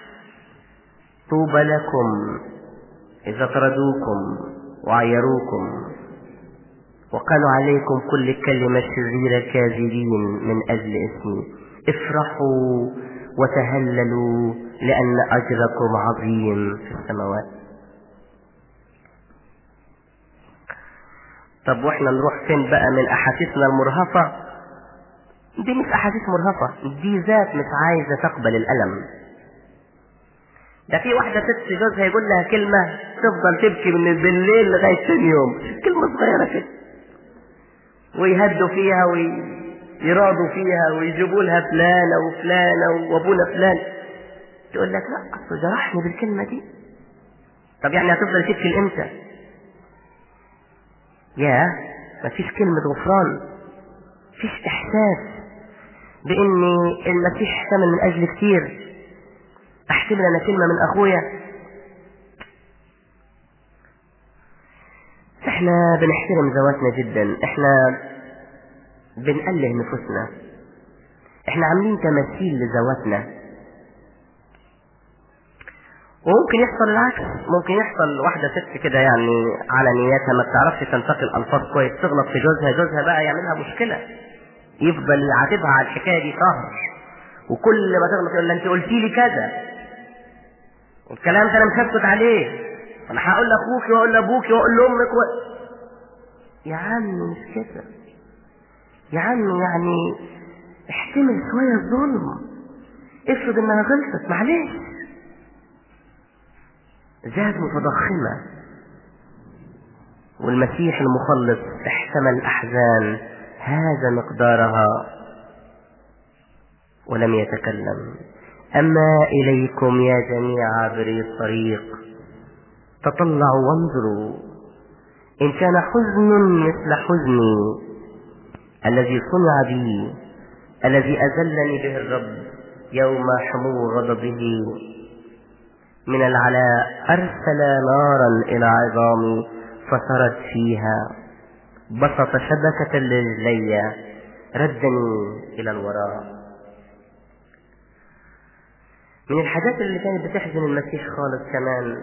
[SPEAKER 1] طوبى لكم اذا طردوكم وعيروكم وقالوا عليكم كل كلمة شريرة كاذبين من أجل اسمي افرحوا وتهللوا لأن أجركم عظيم في السماوات طب واحنا نروح فين بقى من أحاسيسنا المرهفة دي مش أحاسيس مرهفة دي ذات مش عايزة تقبل الألم ده في واحدة ست جوزها يقول لها كلمة تفضل تبكي من بالليل لغاية ثاني يوم كلمة صغيرة كده ويهدوا فيها ويرادوا فيها ويجيبوا لها فلانة وفلانة وابونا فلان تقول لك لا اصل جرحني بالكلمة دي طب يعني هتفضل تبكي لامتى يا مفيش كلمة غفران مفيش احساس بان المسيح احتمل من اجل كتير احتمل انا كلمة من اخويا احنا بنحترم ذواتنا جدا احنا بنأله نفوسنا احنا عاملين تماثيل لذواتنا وممكن يحصل العكس ممكن يحصل واحدة ست كده يعني على نياتها ما بتعرفش تنتقل الفاظ كويس تغلط في جوزها جوزها بقى يعملها مشكلة يفضل يعاتبها على الحكايه دي شهر وكل ما تغلط يقول لها انت قلتي لي كذا والكلام ده انا مش هسكت عليه انا هقول لاخوك واقول لابوك واقول لامك و... يا عم مش كده يا عم يعني احتمل شويه الظلم افرض انها غلطت معلش ذات متضخمه والمسيح المخلص احتمل احزان هذا مقدارها ولم يتكلم اما اليكم يا جميع عابري الطريق تطلعوا وانظروا ان كان حزن مثل حزني الذي صنع بي الذي اذلني به الرب يوم حمو غضبه من العلاء ارسل نارا الى عظامي فسرت فيها بسط شبكة لرجلي ردني إلى الوراء من الحاجات اللي كانت بتحزن المسيح خالص كمان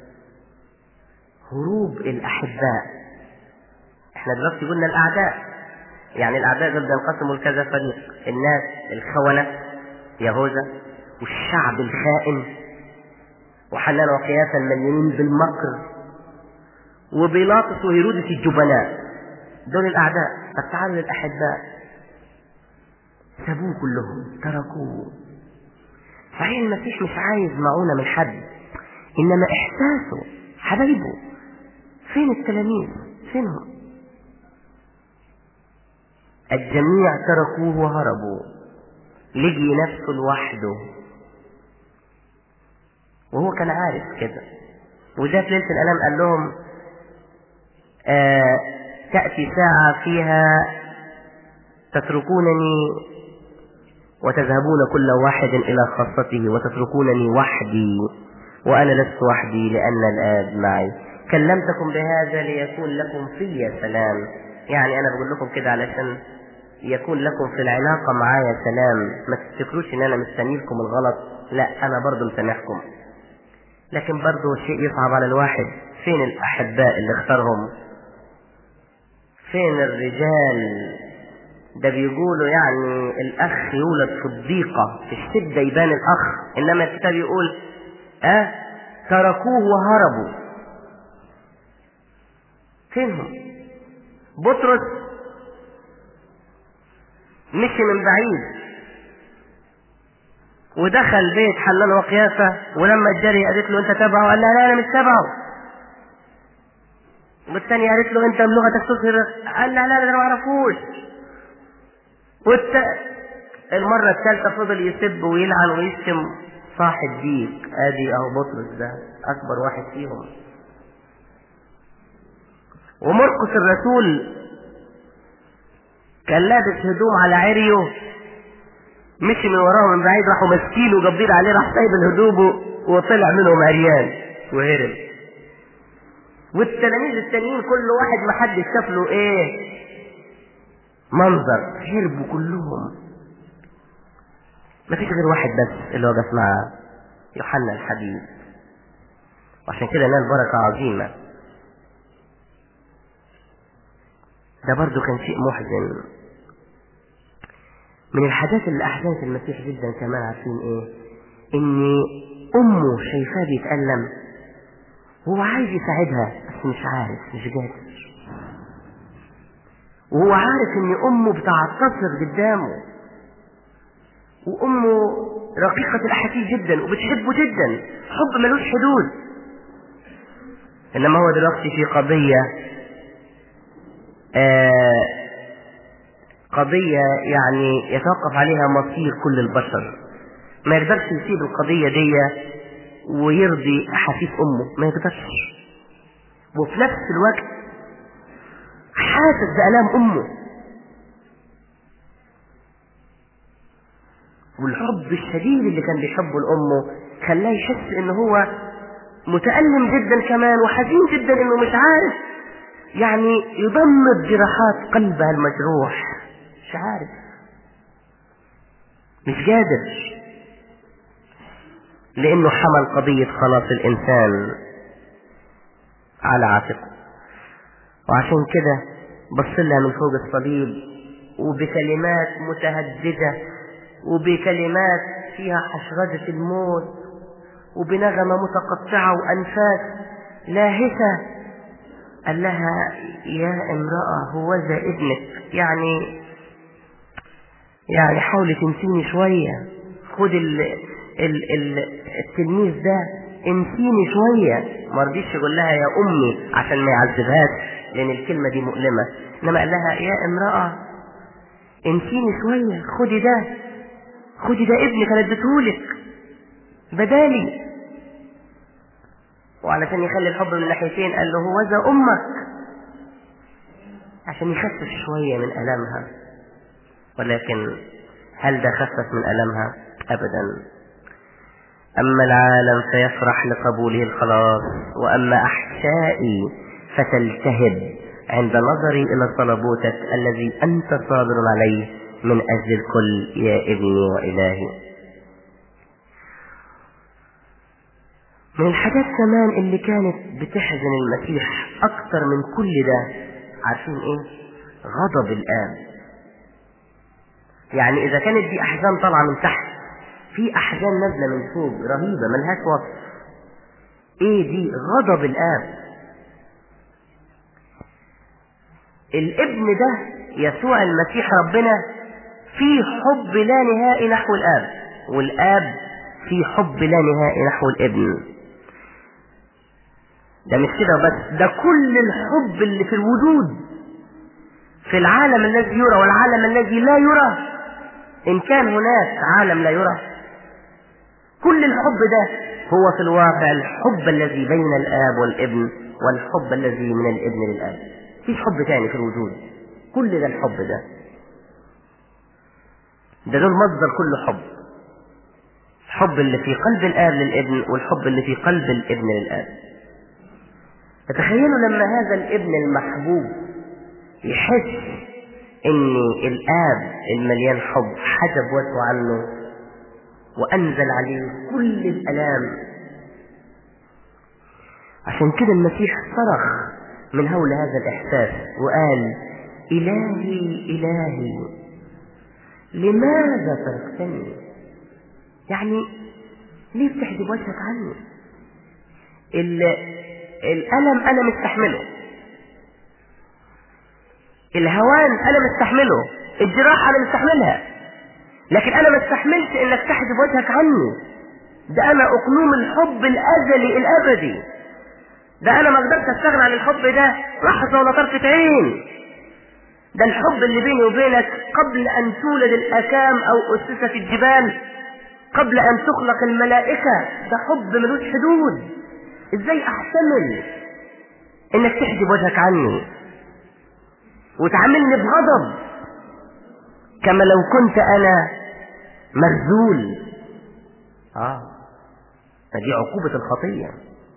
[SPEAKER 1] هروب الأحباء احنا دلوقتي قلنا الأعداء يعني الأعداء دول بينقسموا لكذا فريق الناس الخونة يهوذا والشعب الخائن وحنان وقياسا المليونين بالمكر وبيلاطس وهيرودس الجبناء دول الأعداء طب تعالوا للأحباء سابوه كلهم تركوه صحيح المسيح مش عايز معونة من حد إنما إحساسه حبايبه فين التلاميذ فينهم الجميع تركوه وهربوا لقي نفسه لوحده وهو كان عارف كده وده في ليلة الألم قال لهم آه تأتي ساعة فيها تتركونني وتذهبون كل واحد إلى خاصته وتتركونني وحدي وأنا لست وحدي لأن الآب معي كلمتكم بهذا ليكون لكم في سلام يعني أنا بقول لكم كده علشان يكون لكم في العلاقة معايا سلام ما تفتكروش ان انا مستنيلكم الغلط لا انا برضو مسامحكم لكن برضو شيء يصعب على الواحد فين الاحباء اللي اختارهم فين الرجال ده بيقولوا يعني الاخ يولد في الضيقة في الشدة يبان الاخ انما الكتاب يقول اه تركوه وهربوا فينهم بطرس مشي من بعيد ودخل بيت حلال وقيافة ولما الجري قالت له انت تبعه قال لها لا انا مش تبعه والثانية قالت له انت بلغتك تظهر قال لها لا انا ما اعرفوش والت... المرة الثالثة فضل يسب ويلعن ويشتم صاحب ديك ادي اهو بطرس ده اكبر واحد فيهم ومرقس الرسول كان لابس هدوم على عريه مشي من وراه من بعيد راحوا ماسكينه وجابين عليه راح سايب الهدوم وطلع منهم عريان وهرب والتلاميذ التانيين كل واحد ما حد شاف له ايه منظر هربوا كلهم ما فيش غير واحد بس اللي وقف مع يوحنا الحبيب وعشان كده نال بركة عظيمة ده برضو كان شيء محزن من الحاجات اللي احزنت المسيح جدا كمان عارفين ايه ان امه شايفاه بيتألم وهو عايز يساعدها بس مش عارف مش قادر وهو عارف ان امه بتعتصر قدامه وامه رقيقة الاحاسيس جدا وبتحبه جدا حب ملوش حدود انما هو دلوقتي في قضية آه قضية يعني يتوقف عليها مصير كل البشر ما يقدرش يسيب القضية دي ويرضي أحاسيس أمه ما يقدرش وفي نفس الوقت حاسس بآلام أمه والحب الشديد اللي كان بيحبه لأمه خلاه يحس إن هو متألم جدا كمان وحزين جدا إنه مش عارف يعني يضمد جراحات قلبها المجروح مش عارف مش قادر لانه حمل قضية خلاص الانسان على عاتقه وعشان كده بص لها من فوق الصليب وبكلمات متهددة وبكلمات فيها حشرجة الموت وبنغمة متقطعة وأنفاس لاهثة قال لها يا امرأة هو ذا ابنك يعني يعني حاولي تنسيني شوية خد ال ال ال التلميذ ده انسيني شوية ما رضيش يقول لها يا أمي عشان ما يعذبهاش لأن الكلمة دي مؤلمة إنما قال لها يا امرأة انسيني شوية خدي ده خدي ده ابنك أنا اديتهولك بدالي وعلشان يخلي الحب من ناحيتين قال له هو ذا أمك عشان يخفف شوية من ألمها ولكن هل ده خفف من ألمها أبدا أما العالم فيفرح لقبوله الخلاص وأما أحشائي فتلتهب عند نظري إلى صلبوتك الذي أنت صابر عليه من أجل الكل يا ابني وإلهي من الحاجات كمان اللي كانت بتحزن المسيح أكتر من كل ده عارفين إيه؟ غضب الآب يعني إذا كانت دي أحزان طالعة من تحت في أحزان نازلة من فوق رهيبة ملهاش وصف إيه دي؟ غضب الآب الابن ده يسوع المسيح ربنا في حب لا نهائي نحو الآب والآب في حب لا نهائي نحو الابن ده مش كده بس ده كل الحب اللي في الوجود في العالم الذي يرى والعالم الذي لا يرى إن كان هناك عالم لا يرى كل الحب ده هو في الواقع الحب الذي بين الآب والابن والحب الذي من الابن للآب مفيش حب تاني في الوجود كل ده الحب ده ده دول مصدر كل حب الحب اللي في قلب الآب للابن والحب اللي في قلب الابن للآب تتخيلوا لما هذا الابن المحبوب يحس ان الآب المليان حب حجب وجهه عنه وأنزل عليه كل الألام عشان كده المسيح صرخ من هول هذا الإحساس وقال إلهي إلهي لماذا تركتني يعني ليه بتحجب وجهك عني الألم أنا مستحمله الهوان أنا مستحمله الجراح أنا مستحملها لكن أنا ما استحملت إنك تحجب وجهك عني ده أنا أقنوم الحب الأزلي الأبدي ده أنا ما قدرت أستغنى عن الحب ده لحظة ولا طرفة عين ده الحب اللي بيني وبينك قبل أن تولد الأكام أو أسست الجبال قبل أن تخلق الملائكة ده حب ملوش حدود إزاي أحتمل إنك تحجب وجهك عني وتعاملني بغضب كما لو كنت أنا مرذول آه فدي عقوبة الخطية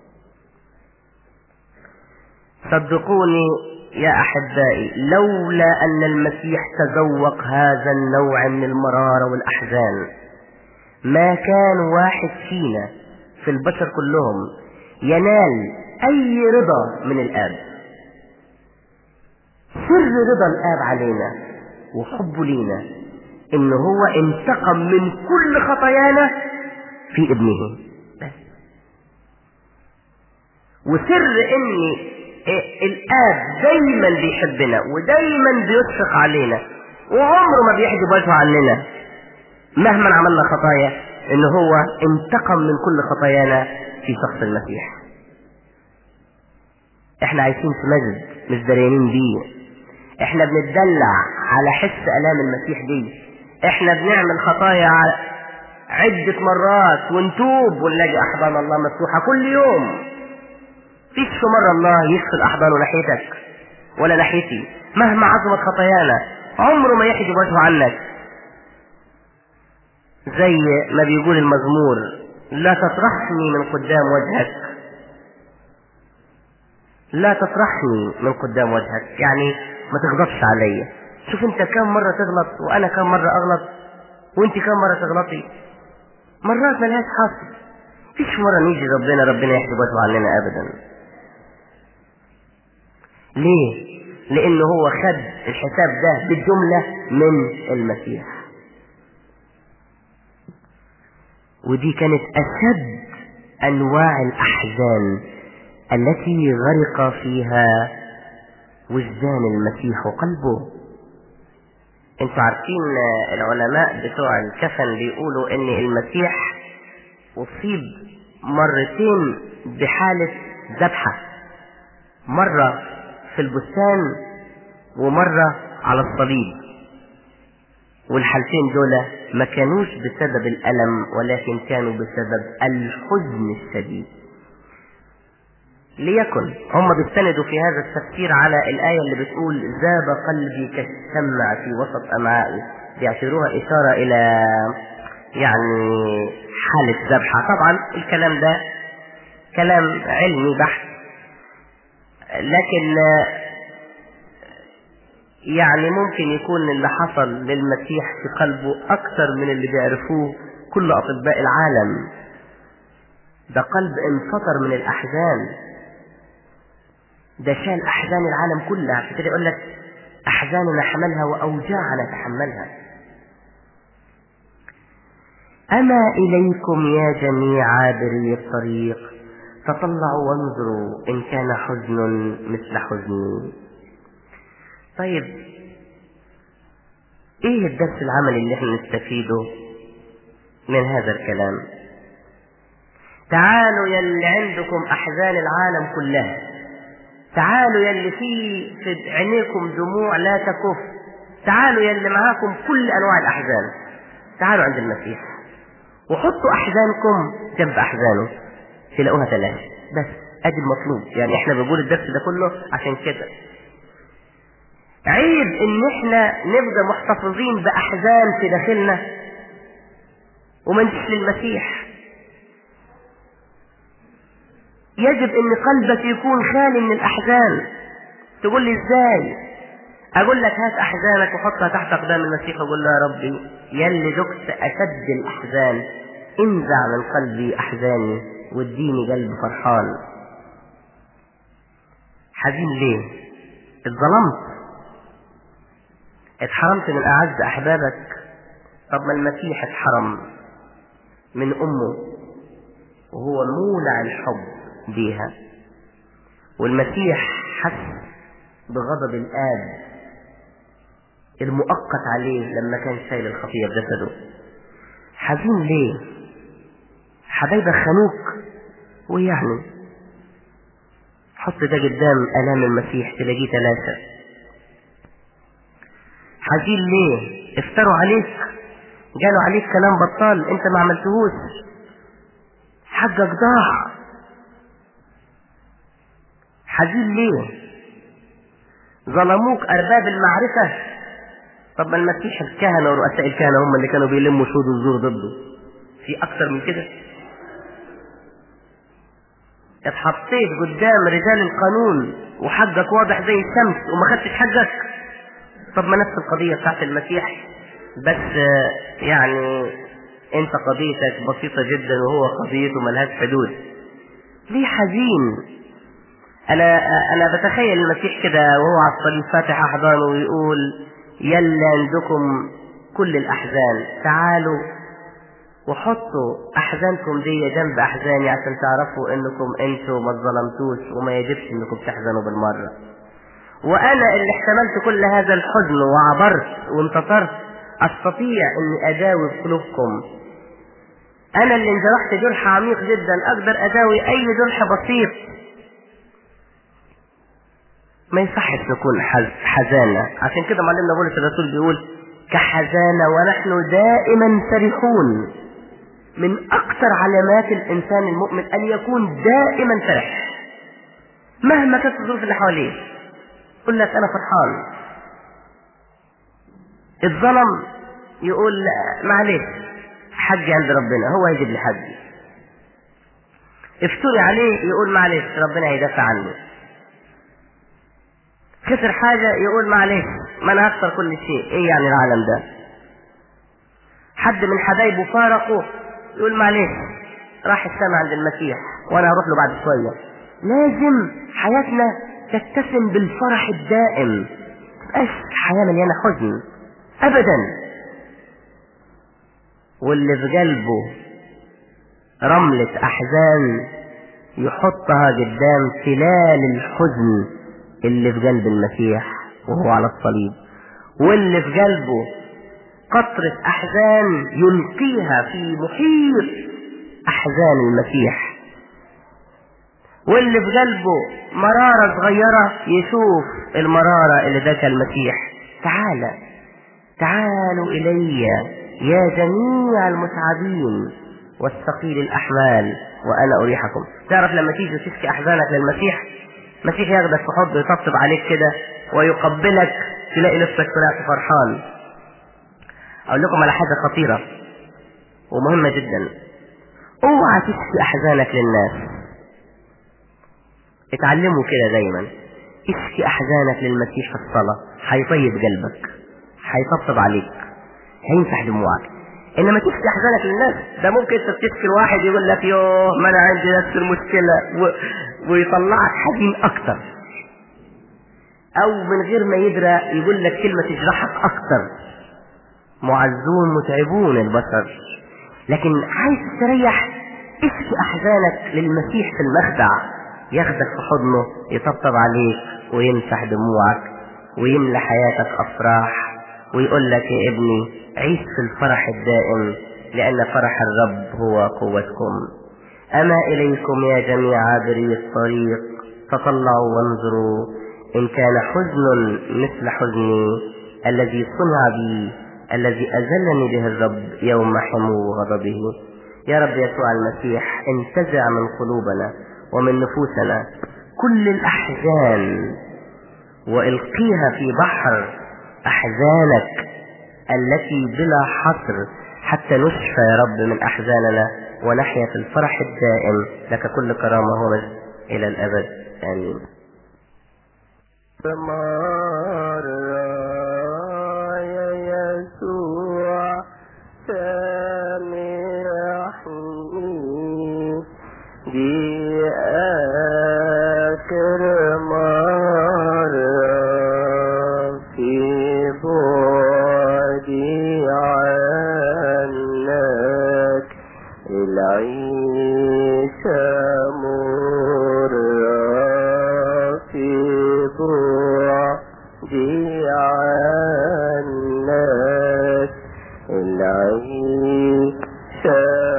[SPEAKER 1] صدقوني يا أحبائي لولا أن المسيح تذوق هذا النوع من المرارة والأحزان ما كان واحد فينا في البشر كلهم ينال أي رضا من الآب سر رضا الآب علينا وحبه لينا إن هو انتقم من كل خطايانا في ابنه بس وسر إن الآب دايما بيحبنا ودايما بيشفق علينا وعمره ما بيحجب وجهه عننا مهما عملنا خطايا ان هو انتقم من كل خطايانا في شخص المسيح احنا عايشين في مجد مش دريانين بيه احنا بنتدلع على حس الام المسيح دي احنا بنعمل خطايا عدة مرات ونتوب ونلاقي احضان الله مفتوحة كل يوم فيش في مرة الله يغسل احضانه ناحيتك ولا ناحيتي مهما عظمت خطايانا عمره ما يحجب وجهه عنك زي ما بيقول المزمور لا تطرحني من قدام وجهك لا تطرحني من قدام وجهك يعني ما تغضبش عليا شوف انت كم مرة تغلط وانا كم مرة اغلط وانت كم مرة تغلطي مرات ملهاش حصر فيش مرة نيجي ربنا ربنا يحجب وجهه عننا ابدا ليه لأنه هو خد الحساب ده بالجملة من المسيح ودي كانت أشد أنواع الأحزان التي غرق فيها وجدان المسيح وقلبه انتوا عارفين العلماء بتوع الكفن بيقولوا ان المسيح اصيب مرتين بحالة ذبحة مرة في البستان ومرة على الصليب والحالتين دول ما كانوش بسبب الألم ولكن كانوا بسبب الحزن الشديد ليكن هم بيستندوا في هذا التفسير على الآية اللي بتقول ذاب قلبي كالشمع في وسط أمعائي بيعتبروها إشارة إلى يعني حالة ذبحة طبعا الكلام ده كلام علمي بحت لكن يعني ممكن يكون اللي حصل للمسيح في قلبه أكثر من اللي بيعرفوه كل أطباء العالم ده قلب انفطر من الأحزان ده شال أحزان العالم كلها عشان كده يقول لك أحزاننا حملها وأوجاعنا تحملها أما إليكم يا جميع عابري الطريق تطلعوا وانظروا إن كان حزن مثل حزني طيب ايه الدرس العملي اللي احنا نستفيده من هذا الكلام تعالوا يلي عندكم احزان العالم كلها تعالوا يلي في في عينيكم دموع لا تكف تعالوا يلي معاكم كل انواع الاحزان تعالوا عند المسيح وحطوا احزانكم جنب احزانه تلاقوها ثلاثة بس ادي المطلوب يعني احنا بنقول الدرس ده كله عشان كده عيب ان احنا نبقى محتفظين باحزان في داخلنا وما نجيش للمسيح يجب ان قلبك يكون خالي من الاحزان تقول لي ازاي اقول لك هات احزانك وحطها تحت اقدام المسيح وقول له يا ربي يلي ذقت اشد الاحزان انزع من قلبي احزاني واديني قلب فرحان حزين ليه اتظلمت اتحرمت من اعز احبابك طب ما المسيح اتحرم من امه وهو مولع الحب بيها والمسيح حس بغضب الاب المؤقت عليه لما كان شايل الخطيه بجسده حزين ليه حبايبك خانوك ويعني حط ده قدام الام المسيح تلاقيه ثلاثه حزين ليه افتروا عليك قالوا عليك كلام بطال انت ما عملتهوش حقك ضاع حزين ليه ظلموك ارباب المعرفة طب ما المسيح الكهنة ورؤساء الكهنة هم اللي كانوا بيلموا شهود الزور ضده في اكتر من كده اتحطيت قدام رجال القانون وحقك واضح زي الشمس وما خدتش حقك طب ما نفس القضية بتاعت المسيح بس يعني انت قضيتك بسيطة جدا وهو قضيته ملهاش حدود ليه حزين انا انا بتخيل المسيح كده وهو على الصليب فاتح احضانه ويقول يلا عندكم كل الاحزان تعالوا وحطوا احزانكم دي جنب احزاني عشان تعرفوا انكم انتوا ما اتظلمتوش وما يجبش انكم تحزنوا بالمره وانا اللي احتملت كل هذا الحزن وعبرت وانتصرت استطيع اني اداوي قلوبكم انا اللي انجرحت جرح عميق جدا اقدر اداوي اي جرح بسيط ما يصحش نكون حزانة عشان كده معلمنا بولس الرسول بيقول كحزانة ونحن دائما فرحون من اكثر علامات الانسان المؤمن ان يكون دائما فرح مهما كانت الظروف اللي حواليه يقول لك انا فرحان الظلم يقول معلش حجي عند ربنا هو يجيب لي حجي افتري عليه يقول معلش ربنا هيدافع عني خسر حاجة يقول معلش ما انا هخسر كل شيء ايه يعني العالم ده حد من حبايبه فارقه يقول معلش راح السما عند المسيح وانا هروح له بعد شوية لازم حياتنا تتسم بالفرح الدائم تبقاش حياة مليانة حزن أبدا واللي في قلبه رملة أحزان يحطها قدام تلال الحزن اللي في قلب المسيح وهو على الصليب واللي في قلبه قطرة أحزان يلقيها في محيط أحزان المسيح واللي في قلبه مرارة صغيرة يشوف المرارة اللي ذاك المسيح تعالى تعالوا إلي يا جميع المتعبين والثقيل الأحمال وأنا أريحكم تعرف لما تيجي تشكي أحزانك للمسيح المسيح ياخدك في حضنه يطبطب عليك كده ويقبلك تلاقي نفسك طلعت فرحان أقول لكم على حاجة خطيرة ومهمة جدا اوعى تشكي أحزانك للناس اتعلموا كده دايما اشكي أحزانك للمسيح في الصلاة هيطيب قلبك هيطبطب عليك هيمسح دموعك انما تشكي احزانك للناس ده ممكن انت بتشكي الواحد يقول لك يوه ما انا عندي نفس المشكله و... ويطلعك حزين اكتر او من غير ما يدرى يقول لك كلمه تجرحك اكتر معزون متعبون البشر لكن عايز تستريح اشكي احزانك للمسيح في المخدع ياخدك في حضنه يطبطب عليك ويمسح دموعك ويملى حياتك افراح ويقول لك يا ابني عيش في الفرح الدائم لأن فرح الرب هو قوتكم أما إليكم يا جميع عابري الطريق تطلعوا وانظروا إن كان حزن مثل حزني الذي صنع بي الذي أذلني به الرب يوم حمو غضبه يا رب يسوع المسيح انتزع من قلوبنا ومن نفوسنا كل الأحزان وإلقيها في بحر أحزانك التي بلا حصر حتى نشفى يا رب من أحزاننا ونحيا في الفرح الدائم لك كل كرامة ومجد إلى الأبد آمين
[SPEAKER 2] مرة يا يسوع سامحني دي آخر مرة في بعدي عنك العيشة مرة في بعدي عنك العيشة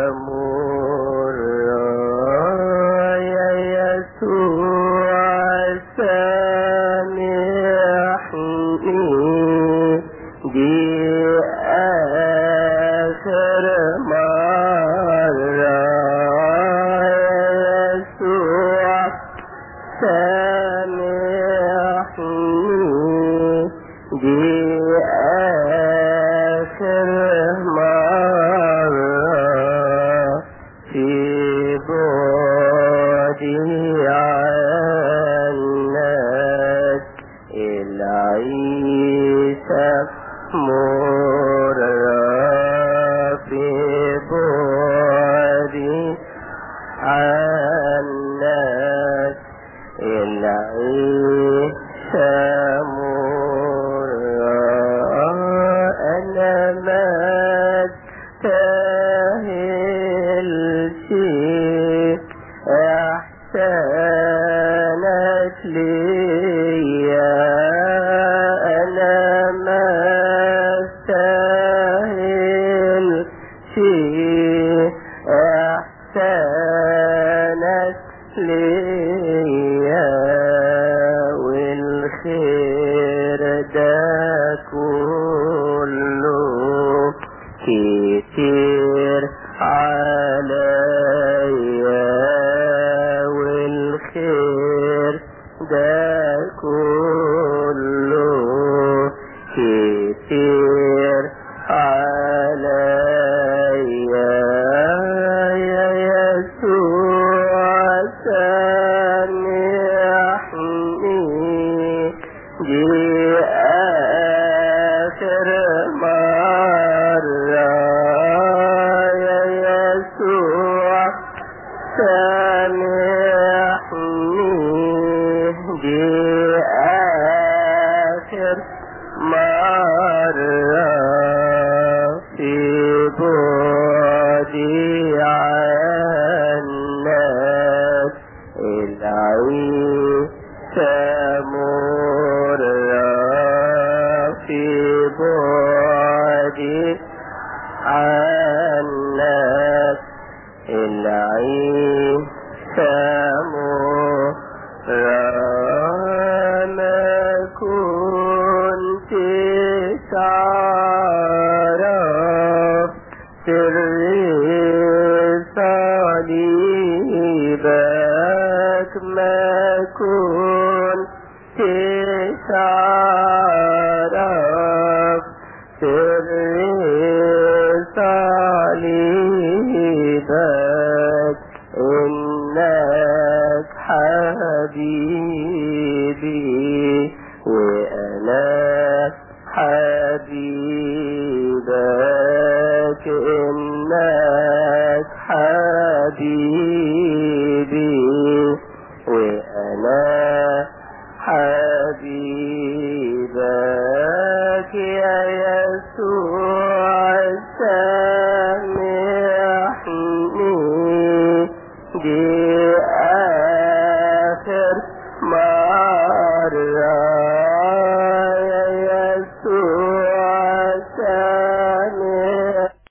[SPEAKER 2] مرة يا يسوع سامحني دي آخر مرة يا يسوع سامحني دي آخر مرة في بعدي عنك العيسى مرة في بعدي عنك العيسى مرة أنا ما تهلش إحسانك ليا أنا ما تهلش إحسانك ليا والخير ده كله كتير عليا والخير ده كله كتير عليا يا يسوع سامحني دي آخر مرة يا يسوع سامحني دي آخر مرة في بعدي عنك العيد تمر في بعدي عنك العين تمر ما كنت تعرف سر صليبك ما كنت تعرف سر صليبك إنك حبيبي وأنا حبيبك إنك حبيبي وأنا حبيبك يا يسوع